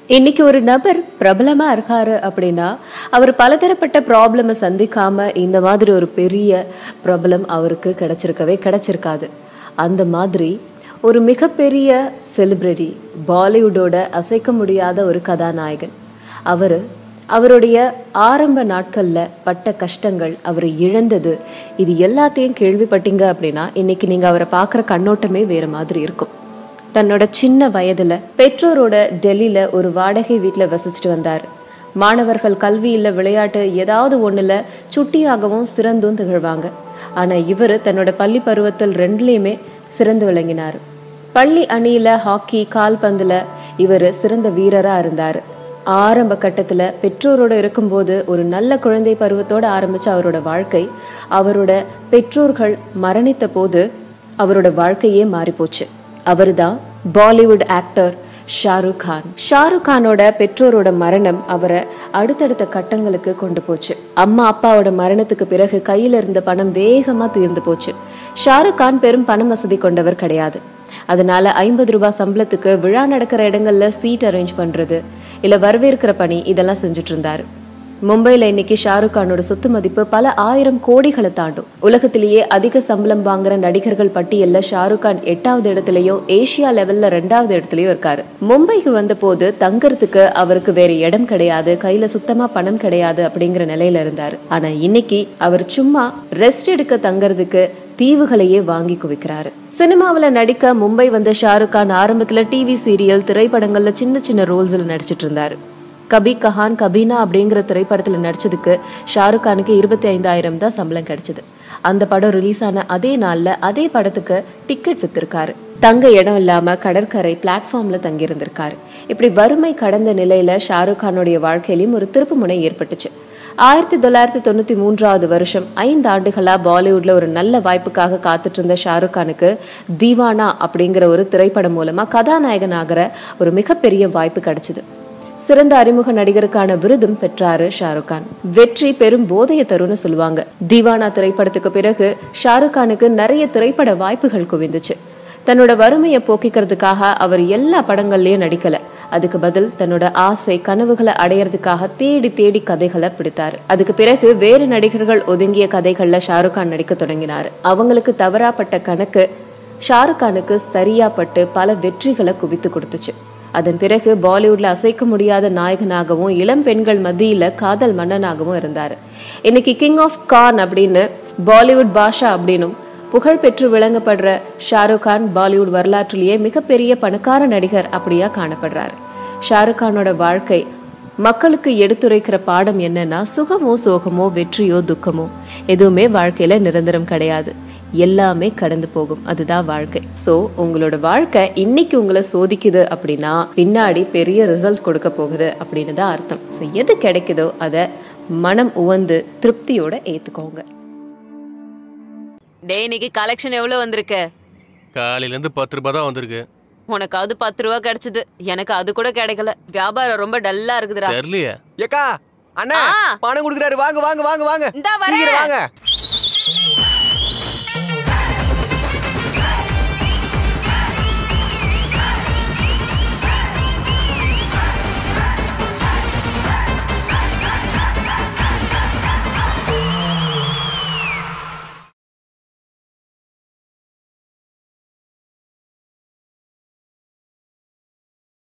இன்னைக்கு ஒரு நபர் பிரபலமா இருக்காரு அப்படின்னா அவர் பலதரப்பட்ட ப்ராப்ளமை சந்திக்காம இந்த மாதிரி ஒரு பெரிய பிரபலம் அவருக்கு கிடைச்சிருக்கவே கிடைச்சிருக்காது அந்த மாதிரி ஒரு மிகப்பெரிய செலிபிரிட்டி பாலிவுட்டோட அசைக்க முடியாத ஒரு கதாநாயகன் அவரு அவருடைய ஆரம்ப நாட்கள்ல பட்ட கஷ்டங்கள் அவரை இழந்தது இது எல்லாத்தையும் கேள்விப்பட்டீங்க அப்படின்னா இன்னைக்கு நீங்க அவரை பார்க்குற கண்ணோட்டமே வேற மாதிரி இருக்கும் தன்னோட சின்ன வயதுல பெற்றோரோட டெல்லியில ஒரு வாடகை வீட்டுல வசிச்சுட்டு வந்தார் மாணவர்கள் கல்வியில விளையாட்டு ஏதாவது ஒண்ணுல சுட்டியாகவும் சிறந்தும் திகழ்வாங்க ஆனா இவர் தன்னோட பள்ளி பருவத்தில் ரெண்டுலயுமே சிறந்து விளங்கினார் பள்ளி அணியில ஹாக்கி கால்பந்துல இவர் சிறந்த வீரரா இருந்தார் ஆரம்ப கட்டத்துல பெற்றோரோட இருக்கும்போது ஒரு நல்ல குழந்தை பருவத்தோட ஆரம்பிச்ச அவரோட வாழ்க்கை அவரோட பெற்றோர்கள் மரணித்த போது அவரோட வாழ்க்கையே மாறி போச்சு அவர்தான் பாலிவுட் ஆக்டர் ஷாருக் கான் ஷாருக் கானோட பெற்றோரோட மரணம் அவரை அடுத்தடுத்த கட்டங்களுக்கு கொண்டு போச்சு அம்மா அப்பாவோட மரணத்துக்கு பிறகு கையில இருந்த பணம் வேகமா தீர்ந்து போச்சு ஷாருக் கான் பெரும் பணம் வசதி கொண்டவர் கிடையாது அதனால ஐம்பது ரூபாய் சம்பளத்துக்கு விழா நடக்கிற இடங்கள்ல சீட் அரேஞ்ச் பண்றது இல்ல வரவேற்கிற பணி இதெல்லாம் செஞ்சுட்டு இருந்தாரு மும்பைல இன்னைக்கு ஷாருக் கானோட சொத்து மதிப்பு பல ஆயிரம் கோடிகளை தாண்டும் உலகத்திலேயே அதிக சம்பளம் வாங்குற நடிகர்கள் பட்டியல்ல ஷாருக் கான் எட்டாவது இடத்துலயோ ஏசியா லெவல்ல ரெண்டாவது இடத்துலயோ இருக்காரு மும்பைக்கு வந்த போது தங்கறதுக்கு அவருக்கு வேற இடம் கிடையாது கையில சுத்தமா பணம் கிடையாது அப்படிங்கிற நிலையில இருந்தாரு ஆனா இன்னைக்கு அவர் சும்மா ரெஸ்ட் எடுக்க தங்கறதுக்கு தீவுகளையே வாங்கி குவிக்கிறாரு சினிமாவுல நடிக்க மும்பை வந்த ஷாருக் கான் ஆரம்பத்துல டிவி சீரியல் திரைப்படங்கள்ல சின்ன சின்ன ரோல்ஸ்ல நடிச்சிட்டு இருந்தாரு கபி கஹான் கபீனா அப்படிங்கிற திரைப்படத்துல நடிச்சதுக்கு ஷாருக் கானுக்கு இருபத்தி ஐந்தாயிரம் தான் சம்பளம் கிடைச்சது அந்த படம் ரிலீஸ் ஆன அதே நாள்ல அதே படத்துக்கு டிக்கெட் வித்திருக்காரு தங்க இடம் இல்லாம கடற்கரை பிளாட்ஃபார்ம்ல தங்கி இருந்திருக்காரு இப்படி வறுமை கடந்த நிலையில ஷாருக் கானுடைய வாழ்க்கையிலும் ஒரு திருப்புமுனை ஏற்பட்டுச்சு ஆயிரத்தி தொள்ளாயிரத்தி தொண்ணூத்தி மூன்றாவது வருஷம் ஐந்து ஆண்டுகளா பாலிவுட்ல ஒரு நல்ல வாய்ப்புக்காக காத்துட்டு இருந்த ஷாருக் கானுக்கு தீவானா அப்படிங்கிற ஒரு திரைப்படம் மூலமா கதாநாயகன் ஆகிற ஒரு மிகப்பெரிய வாய்ப்பு கிடைச்சது சிறந்த அறிமுக நடிகருக்கான விருதும் பெற்றாரு ஷாருக் கான் வெற்றி பெரும் போதைய தருன்னு சொல்லுவாங்க தீவானா திரைப்படத்துக்கு பிறகு ஷாருக் கானுக்கு நிறைய திரைப்பட வாய்ப்புகள் குவிந்துச்சு தன்னோட வறுமையை போக்கிக்கிறதுக்காக அவர் எல்லா படங்கள்லயும் நடிக்கல அதுக்கு பதில் தன்னோட ஆசை கனவுகளை அடையறதுக்காக தேடி தேடி கதைகளை பிடித்தாரு அதுக்கு பிறகு வேறு நடிகர்கள் ஒதுங்கிய கதைகள்ல ஷாருக் கான் நடிக்க தொடங்கினாரு அவங்களுக்கு தவறாப்பட்ட கணக்கு ஷாருக் கானுக்கு சரியாப்பட்டு பல வெற்றிகளை குவித்து கொடுத்துச்சு அதன் பிறகு பாலிவுட்ல அசைக்க முடியாத நாயகனாகவும் இளம் பெண்கள் மத்தியில காதல் மன்னனாகவும் இருந்தாரு இன்னைக்கு கிங் ஆஃப் கான் அப்படின்னு பாலிவுட் பாஷா அப்படின்னும் புகழ் பெற்று விளங்கப்படுற ஷாருக் கான் பாலிவுட் வரலாற்றிலேயே மிகப்பெரிய பணக்கார நடிகர் அப்படியா காணப்படுறாரு ஷாருக் கானோட வாழ்க்கை மக்களுக்கு எடுத்துரைக்கிற பாடம் என்னன்னா சுகமோ சோகமோ வெற்றியோ துக்கமோ எதுவுமே வாழ்க்கையில நிரந்தரம் கிடையாது எல்லாமே கடந்து போகும் அதுதான் வாழ்க்கை சோ உங்களோட வாழ்க்கை இன்னைக்கு உங்களை சோதிக்குது அப்படின்னா பின்னாடி பெரிய ரிசல்ட் கொடுக்க போகுது அப்படின்னு தான் அர்த்தம் ஸோ எது கிடைக்குதோ அதை மனம் உவந்து திருப்தியோட ஏத்துக்கோங்க டேய் இன்னைக்கு கலெக்ஷன் எவ்வளவு வந்திருக்கு காலையில இருந்து பத்து ரூபாய் தான் வந்திருக்கு உனக்காவது பத்து ரூபா கிடைச்சது எனக்கு அது கூட கிடைக்கல வியாபாரம் ரொம்ப டல்லா இருக்குதுடா தெரியலையே ஏக்கா அண்ணா ஆ. பணம் கொடுக்குறாரு வாங்க வாங்க வாங்க வாங்க இந்தா வரேன். சீக்கிரம் வாங்க